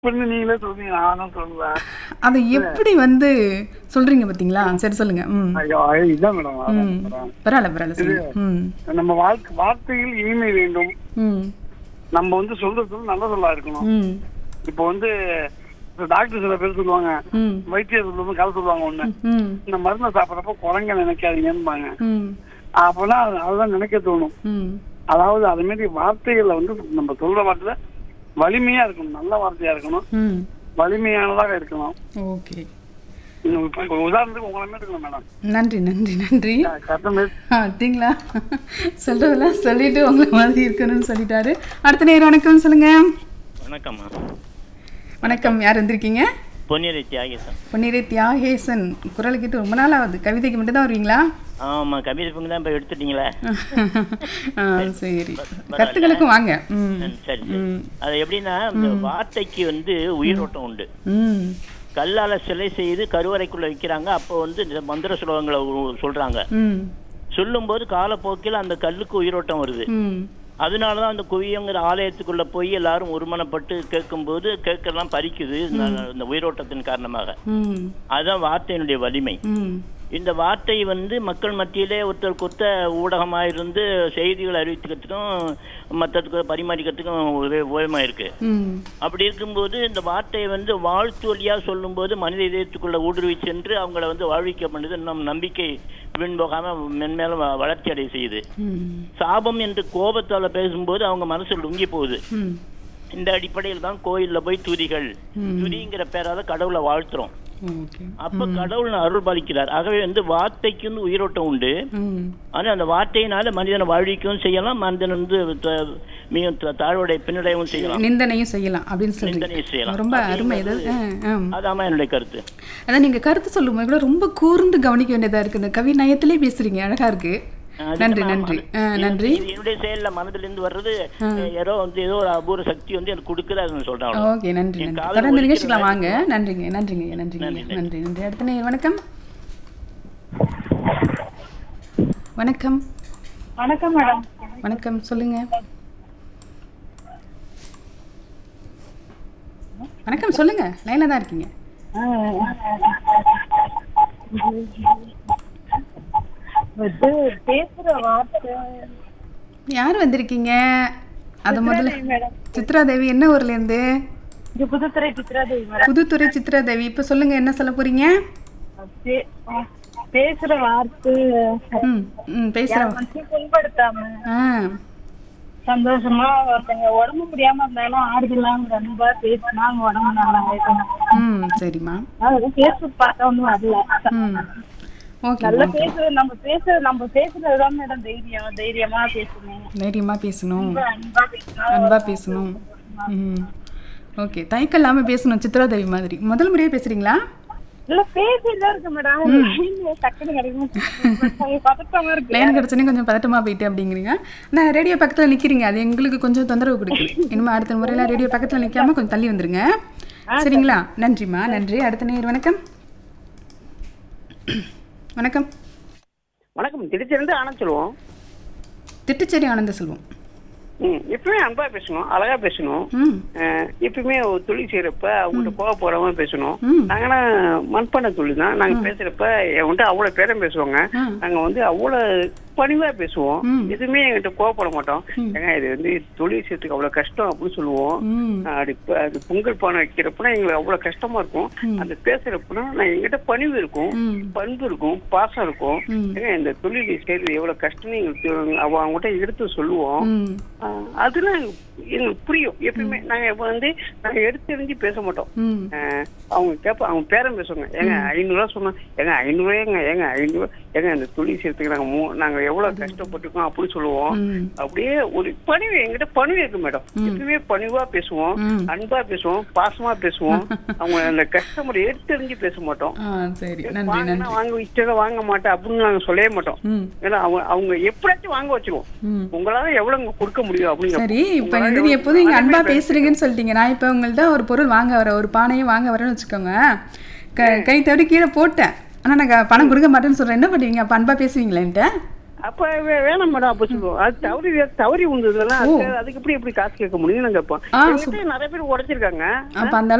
இப்படி நீங்களே சொல்றீங்க நானும் சொல்றேன் அதை எப்படி வந்து சொல்றீங்க பாத்தீங்களா சரி சொல்லுங்க ம் ஐயோ ஐயோ, இதான் மேடம் அதான் ம் மேடம். பரவாயில்ல பரவாயில்ல சொல்லுங்க ம் நம்ம வாழ்க்கை வார்த்தையில் இனிமை வேண்டும் ம் நம்ம வந்து சொல்றது நல்ல சொல்லா இருக்கணும் ம் இப்போ வந்து டாக்டர் சில பேர் சொல்லுவாங்க ம் வைத்தியர் வந்து கதை சொல்லுவாங்க ஒண்ணு ம் இந்த மருந்தை சாப்பிட்றப்ப குரங்க நினைக்காதீங்கன்பாங்க ம் அப்பதான் அது- அதுதான் நினைக்க தோணும் ம் அதாவது அது மாதிரி வார்த்தைகள்ல வந்து நம்ம சொல்ற வார்த்தையில வலிமையா இருக்கணும் நல்ல வார்த்தையா இருக்கணும் ம் வலிமையானதாக இருக்கணும் ஓகே இன்னும் இப்ப இப்ப உதாரணத்துக்கு உங்களை மாதிரி இருக்கணும் மேடம் நன்றி நன்றி நன்றி கரெக்டாக அப்படிங்களா சொல்றதெல்லாம் சொல்லிட்டு உங்களை மாதிரி இருக்கணும்னு சொல்லிட்டாரு அடுத்த நேரம் வணக்கம் சொல்லுங்க வணக்கம்மா வணக்கம் யார் வந்திருக்கீங்க பொன்னியரை தியாகேசன் பொன்னிறை தியாகேசன் குரல் கேட்டு ரொம்ப நாள் ஆகுது கவிதைக்கு மட்டும் தான் வருவீங்களா ஆமா கவிதை பங்கு தான் இப்போ எடுத்துட்டீங்களே ஆ, சரி கருத்துக்களுக்கும் வாங்க ம் ம், சரி சரி ம் அது எப்படின்னா இந்த வார்த்தைக்கு வந்து உயிரோட்டம் உண்டு ம் கல்லால சிலை செய்து கருவறைக்குள்ள வைக்கிறாங்க அப்போ வந்து இந்த மந்திர சுலோகங்களை உ- சொல்றாங்க ம் சொல்லும்போது காலப்போக்கில் அந்த கல்லுக்கு உயிரோட்டம் வருது ம் அதனால தான் அந்த குவியங்கிற ஆலயத்துக்குள்ள போய் எல்லாரும் ஒருமனப்பட்டு கேட்கும்போது கேட்கலாம் பறிக்குது இந்த இந்த உயிரோட்டத்தின் காரணமாக ம் அதுதான் வார்த்தையினுடைய வலிமை ம் இந்த வார்த்தை வந்து மக்கள் மத்தியிலே ஒருத்தருக்கு ஒருத்தர் ஊடகமாக இருந்து செய்திகள் அறிவித்துக்கிறதுக்கும் மற்றதுக்கு பரிமாறிக்கிறதுக்கும் உப- உபயோகமா இருக்கு ம் அப்படி இருக்கும்போது இந்த வார்த்தையை வந்து வாழ்த்து வழியா சொல்லும்போது மனித இதயத்துக்குள்ள ஊடுருவி சென்று அவங்கள வந்து வாழ்விக்க பண்ணுது நம் நம்பிக்கை பின்போகாம மென்மேலும் வ- வளர்ச்சி அடைய செய்யுது ம் சாபம் என்று கோபத்தால பேசும்போது அவங்க மனசு லுங்கி போகுது ம் இந்த அடிப்படையில் தான் கோயில்ல போய் துதிகள் ம். துதிங்கிற பேரால கடவுளை வாழ்த்துறோம் ஓகே அப்ப கடவுள் அருள் பாலிக்கிறார் ஆகவே வந்து வார்த்தைக்கு வந்து உயிரோட்டம் உண்டு ம் ஆனா அந்த வார்த்தையினால மனிதனை வாழ்விக்கவும் செய்யலாம் மனிதன் வந்து த- மிக த- தாழ்வுடைய பின்னடையவும் செய்யலாம் நிந்தனையும் செய்யலாம் அப்படின்னு நிந்தனையும் சொல்றீங்க செய்யலாம். ரொம்ப அப்படி அருமை இது ஆ, ஆ. அதாம என்னுடைய கருத்து அதான் நீங்க கருத்து சொல்லும்போது கூட ரொம்ப கூர்ந்து கவனிக்க வேண்டியதா இருக்கு இந்த கவி நயத்திலே பேசுறீங்க அழகா இருக்கு அது நன்றி நம்ம நன்றி மன- ஆ, இது- நன்றி இது என்னுடைய செயல்ல மனதில இருந்து வர்றது ஏதோ வந்து ஏதோ ஒரு அபூர்வ சக்தி வந்து எனக்கு கொடுக்குது அதை சொல்றேன் அவ்வளவுதான். ஓகே நன்றி என் நன்றி காதுல தொடர்ந்து ஒலிக்கிற நிகழ்ச்சிக்கலாம் வாங்க வேலைக்கு நன்றிங்க நன்றிங்க நன்றிங்க நன்றி, நன்றி நன்றி அடுத்த நேயர் வணக்கம் வணக்கம் வணக்கம் மேடம் வணக்கம் சொல்லுங்க வணக்கம் சொல்லுங்க லைன்ல தான் இருக்கீங்க இது பேசுற வார்த்தை யார் வந்திருக்கீங்க அது முதல்ல மேடம் சித்ரா தேவி என்ன ஊர்ல இருந்து இது புதுத்துறை சித்ராதேவி மேடம் புதுத்துறை சித்ரா தேவி இப்ப சொல்லுங்க என்ன சொல்ல போறீங்க பே- பேசுற வார்த்தை ம் ம் பேசுறோம் மனசையும் புண்படுத்தாம ஆ சந்தோஷமா ஒருத்தங்க உடம்பு முடியாம இருந்தாலும் ஆறுதலாம் ரொம்ப பேசினா அவங்க உடம்பு நல்லா இருக்கும் ம் சரிம்மா அதாவது பேசுறது பார்த்தா ஒன்றும் வரல ம் ஓகே நல்லா பேசுறது நம்ம பேசுறது நம்ம பேசுறதுதான் மேடம் தைரியம் தைரியமா பேசணும் தைரியமா பேசணும் ரொம்ப அன்பா பேசணும் அன்பா பேசணும் ம் ஓகே தயக்கம் இல்லாம பேசணும் சித்ரா தேவி மாதிரி முதல் முறையே பேசுறீங்களா இல்ல பேசிதான் இருக்கு மேடம் டக்குனு கிடைக்கும் பதட்டமா இருக்கு லைன் கிடச்சோன்னே கொஞ்சம் பதட்டமா போயிட்டு அப்படிங்கிறீங்க நான் ரேடியோ பக்கத்துல நிக்கிறீங்க அது எங்களுக்கு கொஞ்சம் தொந்தரவு கொடுக்குது இனிமே அடுத்த முறையெல்லாம் ரேடியோ பக்கத்துல நிக்காம கொஞ்சம் தள்ளி வந்துருங்க சரிங்களா நன்றிம்மா நன்றி அடுத்த நேர் வணக்கம் வணக்கம் வணக்கம் திருச்சியிலிருந்து ஆனந்த் சொல்லுவோம் திட்டுச்சேரி ஆனந்த செல்வம் ம் எப்பவுமே அன்பா பேசணும் அழகா பேசணும் ம் அஹ், எப்பவுமே ஒரு தொழில் செய்யறப்ப அவங்கள்ட்ட கோவ போறவங்க பேசணும் ம். நாங்கன்னா மண்பானை தொழில் தான் நாங்க பேசுறப்ப என்கிட்ட அவ்வளவு பேரம் பேசுவாங்க ஆ. நாங்க வந்து அவ்வளவு பணிவா பேசுவோம் ம். எதுவுமே என்கிட்ட கோவப்பட மாட்டோம் ஏங்க இது வந்து தொழில் செய்யறதுக்கு அவ்வளவு கஷ்டம் அப்படின்னு சொல்லுவோம் ம் அப்படி ப- அது பொங்கல் பானை வைக்கிறப்பனா எங்களுக்கு அவ்வளவு கஷ்டமா இருக்கும் அந்த பேசுறப்பனா நான் எங்கிட்ட பணிவு இருக்கும் ம். பண்பு இருக்கும் பாசம் இருக்கும் ம். ஏங்க இந்த தொழில் செய்யறது எவ்வளவு கஷ்டம்னு எங்களுக்கு தெரியும். அவ- அவங்ககிட்ட எடுத்து சொல்லுவோம் ம் ஆஹ் அதெல்லாம் எங்களுக்கு புரியும் எப்பயுமே நாங்க இப்ப வந்து நாங்க எடுத்தெறிஞ்சு பேச மாட்டோம் ம் ஆஹ் அவங்க கேப்ப அவங்க பேரன் பேசுவாங்க ஏங்க ஐநூறு ரூபா சொன்னா ஏங்க ஐநூறு ஏங்க ஏங்க ஐநூறு ஏங்க இந்த தொழில் செய்யறதுக்கு நாங்க மூ- நாங்க எவ்வளவு கஷ்டப்பட்டிருக்கோம் அப்படின்னு சொல்லுவோம் ம். அப்படியே ஒரு பணிவு எங்கிட்ட பணிவு இருக்கு மேடம் எப்பயுமே பணிவா பேசுவோம் ம். அன்பா பேசுவோம் பாசமா பேசுவோம் அவங்க அந்த கஸ்டமர் எடுத்தெறிஞ்சு பேச மாட்டோம் ஆ சரி நன்றி வாங்கினா நன்றி வாங்க இஷ்டம் வாங்க மாட்டேன் அப்படின்னு நாங்க சொல்லவே மாட்டோம் ம் ஏன்னா அவங்க அவங்க எப்படியாச்சும் வாங்க வச்சிருவோம் ம் உங்களால எவ்வளவு கொடுக்க முடியும் அப்படிங்கிற சரி இப்போ உங்களால வந்து நீ எவ்வளவு- எப்போதும் இங்கே அதே அன்பா மாதிரி பேசுறீங்கன்னு சொல்லிட்டீங்க நான் இப்போ உங்கள்ட்ட ஒரு பொருள் வாங்க வரேன் ஒரு பானையை வாங்க வரேன்னு வச்சுக்கோங்க க கை தவறி கீழே போட்டேன் ஆனால் நான் க- பணம் கொடுக்க மாட்டேன்னு சொல்கிறேன் என்ன பண்ணுவீங்க அப்போ அன்பா பேசுவீங்களா என்கிட்ட அப்ப வே- வேணாம் மேடம் அப்ப சொல்லுவோம் அது தவறி தவறி உண்டதுன்னா ஓ. அதுக்கு எப்படி எப்படி காசு கேட்க முடியும் நாங்க கேட்போம் ஆ, என்கிட்ட நிறைய பேர் உடைச்சிருக்காங்க அப்ப அந்த